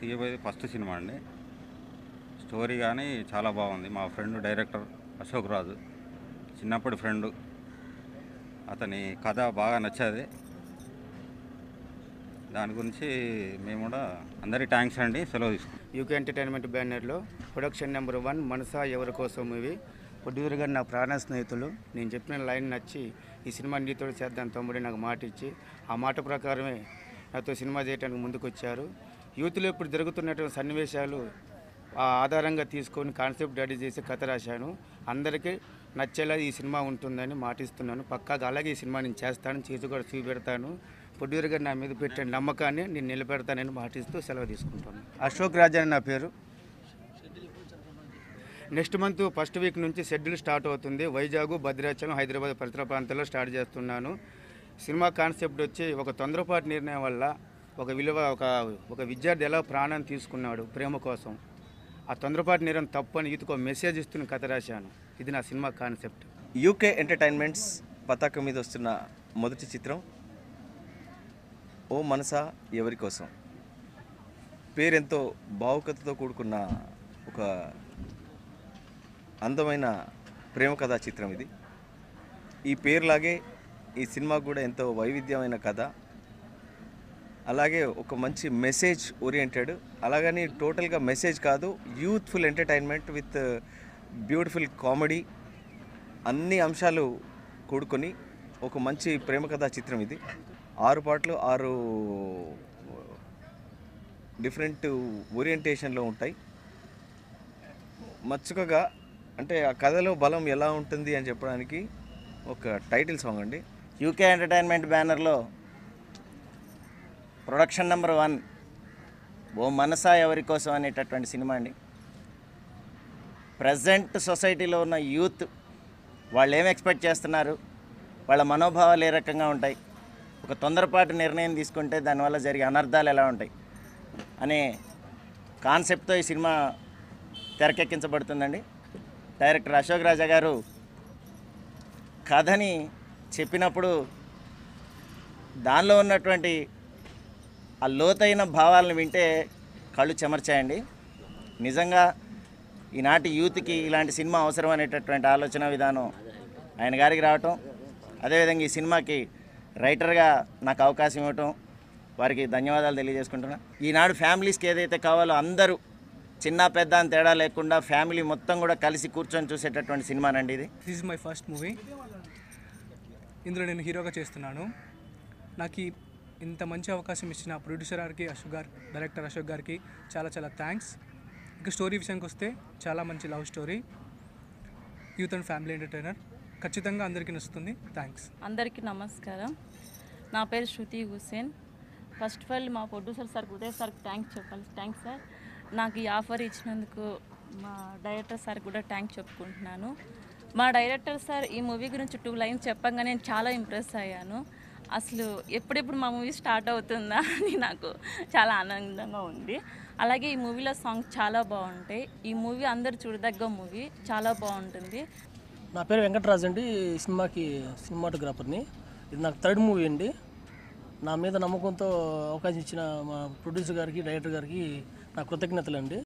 తీయబోయేది first సినిమా అండి story కానీ చాలా బాగుంది మా ఫ్రెండ్ డైరెక్టర్ అశోక్ రాజు చిన్నప్పటి ఫ్రెండ్ అతని కథ బాగా నచ్చేది దాని గురించి మేము కూడా అందరి థ్యాంక్స్ అండి సెలవు తీసుకుంటాం యూకే ఎంటర్టైన్మెంట్ బ్యానర్లో ప్రొడక్షన్ నెంబర్ వన్ మనసా ఎవరి కోసం మూవీ ప్రొడ్యూసర్ గారు నా ప్రాణ స్నేహితులు నేను చెప్పిన లైన్ నచ్చి ఈ సినిమా నీతో చేద్దాం తమ్ముడి నాకు మాట ఇచ్చి ఆ మాట ప్రకారమే నాతో సినిమా చేయడానికి ముందుకు వచ్చారు యూత్లో ఇప్పుడు జరుగుతున్నటువంటి సన్నివేశాలు ఆ ఆధారంగా తీసుకొని కాన్సెప్ట్ రెడీ చేసి కథ రాశాను అందరికీ నచ్చేలా ఈ సినిమా ఉంటుందని మాటిస్తున్నాను పక్కాగా అలాగే ఈ సినిమా నేను చేస్తాను చేసి కూడా చూపెడతాను ప్రొడ్యూసర్ గారు నా మీద పెట్టిన నమ్మకాన్ని నేను నిలబెడతానని మాటిస్తూ సెలవు తీసుకుంటాను అశోక్ రాజ్ అని నా పేరు నెక్స్ట్ మంత్ ఫస్ట్ వీక్ నుంచి షెడ్యూల్ స్టార్ట్ అవుతుంది వైజాగ్ భద్రాచలం హైదరాబాద్ పరిసర ప్రాంతాల్లో స్టార్ట్ చేస్తున్నాను సినిమా కాన్సెప్ట్ వచ్చి ఒక తొందరపాటు నిర్ణయం వల్ల ఒక విలువ ఒక ఒక విద్యార్థి ఎలా ప్రాణం తీసుకున్నాడు ప్రేమ కోసం ఆ తొందరపాటు నిర్ణయం తప్పు అని యూత్కు ఒక మెసేజ్ ఇస్తున్న కథ రాశాను ఇది నా సినిమా కాన్సెప్ట్ యూకే ఎంటర్టైన్మెంట్స్ పతాకం మీద వస్తున్న మొదటి చిత్రం ఓ మనసా ఎవరి కోసం పేరెంతో భావుకతతో కూడుకున్న ఒక అందమైన ప్రేమ కథా చిత్రం ఇది ఈ పేరులాగే ఈ సినిమా కూడా ఎంతో వైవిధ్యమైన కథ అలాగే ఒక మంచి మెసేజ్ ఓరియంటెడ్ అలాగని టోటల్గా మెసేజ్ కాదు youthful entertainment with beautiful comedy అన్ని అంశాలు కూడుకొని ఒక మంచి ప్రేమ కథా చిత్రం ఇది ఆరు పాటలు ఆరు డిఫరెంట్ ఓరియంటేషన్లో ఉంటాయి మచ్చుకగా అంటే ఆ కథలో బలం ఎలా ఉంటుంది అని చెప్పడానికి ఒక టైటిల్ సాంగ్ అండి యూకే ఎంటర్టైన్మెంట్ బ్యానర్లో ప్రొడక్షన్ నెంబర్ వన్ ఓ మనసా ఎవరి కోసం అనేటటువంటి సినిమా అండి ప్రజెంట్ సొసైటీలో ఉన్న యూత్ వాళ్ళు ఏం ఎక్స్పెక్ట్ చేస్తున్నారు వాళ్ళ మనోభావాలు ఏ రకంగా ఉంటాయి ఒక తొందరపాటు నిర్ణయం తీసుకుంటే దానివల్ల జరిగే అనర్థాలు ఎలా ఉంటాయి అనే కాన్సెప్ట్తో ఈ సినిమా తెరకెక్కించబడుతుందండి డైరెక్టర్ అశోక్ రాజా గారు కథని చెప్పినప్పుడు దానిలో ఉన్నటువంటి ఆ లోతైన భావాలను వింటే కళ్ళు చెమర్చాయండి నిజంగా ఈనాటి యూత్కి ఇలాంటి సినిమా అవసరం అనేటటువంటి ఆలోచన విధానం ఆయన గారికి రావటం అదేవిధంగా ఈ సినిమాకి రైటర్గా నాకు అవకాశం ఇవ్వటం వారికి ధన్యవాదాలు తెలియజేసుకుంటున్నా ఈనాడు ఫ్యామిలీస్కి ఏదైతే కావాలో అందరూ చిన్న పెద్ద అని తేడా లేకుండా ఫ్యామిలీ మొత్తం కూడా కలిసి కూర్చొని చూసేటటువంటి సినిమానండి ఇది this is my first movie ఇందులో నేను హీరోగా చేస్తున్నాను నాకు ఈ ఇంత మంచి అవకాశం ఇచ్చిన ప్రొడ్యూసర్ గారికి అశోక్ గారు డైరెక్టర్ అశోక్ గారికి చాలా చాలా థ్యాంక్స్ ఇక స్టోరీ విషయానికి వస్తే చాలా మంచి love story youth and family entertainer ఖచ్చితంగా అందరికీ నచ్చుతుంది థ్యాంక్స్ అందరికీ నమస్కారం నా పేరు Shruti Hussain first of all మా ప్రొడ్యూసర్ సార్ ఉదయ్ సార్కి థ్యాంక్స్ చెప్పాలి థ్యాంక్స్ సార్ నాకు ఈ ఆఫర్ ఇచ్చినందుకు మా డైరెక్టర్ సార్ కూడా థ్యాంక్స్ చెప్పుకుంటున్నాను మా డైరెక్టర్ సార్ ఈ మూవీ గురించి టూ లైన్స్ చెప్పంగా నేను చాలా ఇంప్రెస్ అయ్యాను అసలు ఎప్పుడెప్పుడు మా మూవీ స్టార్ట్ అవుతుందా అని నాకు చాలా ఆనందంగా ఉంది అలాగే ఈ మూవీలో సాంగ్స్ చాలా బాగుంటాయి ఈ మూవీ అందరు చూడదగ్గ మూవీ చాలా బాగుంటుంది నా పేరు వెంకటరాజు అండి ఈ సినిమాకి సినిమాటోగ్రాఫర్ని ఇది నాకు థర్డ్ మూవీ అండి నా మీద నమ్మకంతో అవకాశం ఇచ్చిన మా ప్రొడ్యూసర్ గారికి డైరెక్టర్ గారికి నా కృతజ్ఞతలు అండి